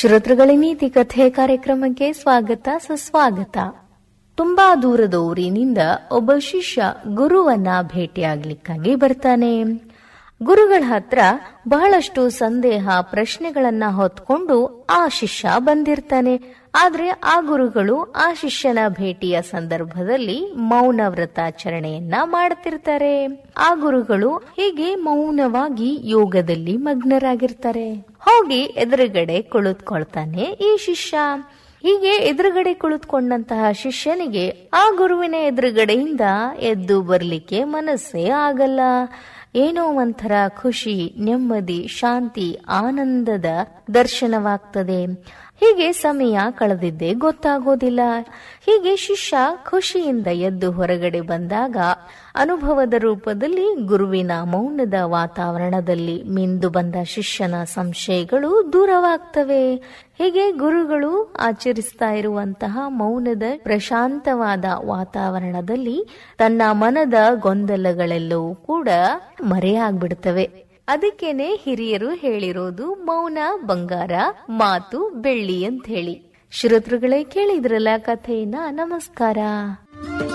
ಶ್ರೋತೃಗಳ ನೀತಿ ಕಥೆ ಕಾರ್ಯಕ್ರಮಕ್ಕೆ ಸ್ವಾಗತ ಸುಸ್ವಾಗತ ತುಂಬಾ ದೂರದ ಊರಿನಿಂದ ಒಬ್ಬ ಶಿಷ್ಯ ಗುರುವನ್ನ ಭೇಟಿಯಾಗ್ಲಿಕ್ಕಾಗಿ ಬರ್ತಾನೆ ಗುರುಗಳ ಹತ್ರ ಬಹಳಷ್ಟು ಸಂದೇಹ ಪ್ರಶ್ನೆಗಳನ್ನ ಹೊತ್ಕೊಂಡು ಆ ಶಿಷ್ಯ ಬಂದಿರ್ತಾನೆ ಆದ್ರೆ ಆ ಗುರುಗಳು ಆ ಶಿಷ್ಯನ ಭೇಟಿಯ ಸಂದರ್ಭದಲ್ಲಿ ಮೌನ ವ್ರತಾಚರಣೆಯನ್ನ ಮಾಡ್ತಿರ್ತಾರೆ ಆ ಗುರುಗಳು ಹೀಗೆ ಮೌನವಾಗಿ ಯೋಗದಲ್ಲಿ ಮಗ್ನರಾಗಿರ್ತಾರೆ ಹೋಗಿ ಎದುರುಗಡೆ ಕುಳಿತುಕೊಳ್ತಾನೆ ಈ ಶಿಷ್ಯ ಹೀಗೆ ಎದುರುಗಡೆ ಕುಳಿತುಕೊಂಡಂತಹ ಶಿಷ್ಯನಿಗೆ ಆ ಗುರುವಿನ ಎದುರುಗಡೆಯಿಂದ ಎದ್ದು ಬರ್ಲಿಕ್ಕೆ ಮನಸ್ಸೇ ಆಗಲ್ಲ ಏನೋ ಒಂಥರ ಖುಷಿ ನೆಮ್ಮದಿ ಶಾಂತಿ ಆನಂದದ ದರ್ಶನವಾಗ್ತದೆ ಹೀಗೆ ಸಮಯ ಕಳೆದಿದ್ದೇ ಗೊತ್ತಾಗೋದಿಲ್ಲ ಹೀಗೆ ಶಿಷ್ಯ ಖುಷಿಯಿಂದ ಎದ್ದು ಹೊರಗಡೆ ಬಂದಾಗ ಅನುಭವದ ರೂಪದಲ್ಲಿ ಗುರುವಿನ ಮೌನದ ವಾತಾವರಣದಲ್ಲಿ ಮಿಂದು ಬಂದ ಶಿಷ್ಯನ ಸಂಶಯಗಳು ದೂರವಾಗ್ತವೆ ಹೀಗೆ ಗುರುಗಳು ಆಚರಿಸ್ತಾ ಇರುವಂತಹ ಮೌನದ ಪ್ರಶಾಂತವಾದ ವಾತಾವರಣದಲ್ಲಿ ತನ್ನ ಮನದ ಗೊಂದಲಗಳೆಲ್ಲವೂ ಕೂಡ ಮರೆಯಾಗ್ಬಿಡ್ತವೆ ಅದಕ್ಕೇನೆ ಹಿರಿಯರು ಹೇಳಿರೋದು ಮೌನ ಬಂಗಾರ ಮಾತು ಬೆಳ್ಳಿ ಅಂತ ಹೇಳಿ ಶ್ರೋತೃಗಳೇ ಕೇಳಿದ್ರಲ್ಲ ಕಥೆಯನ್ನ ನಮಸ್ಕಾರ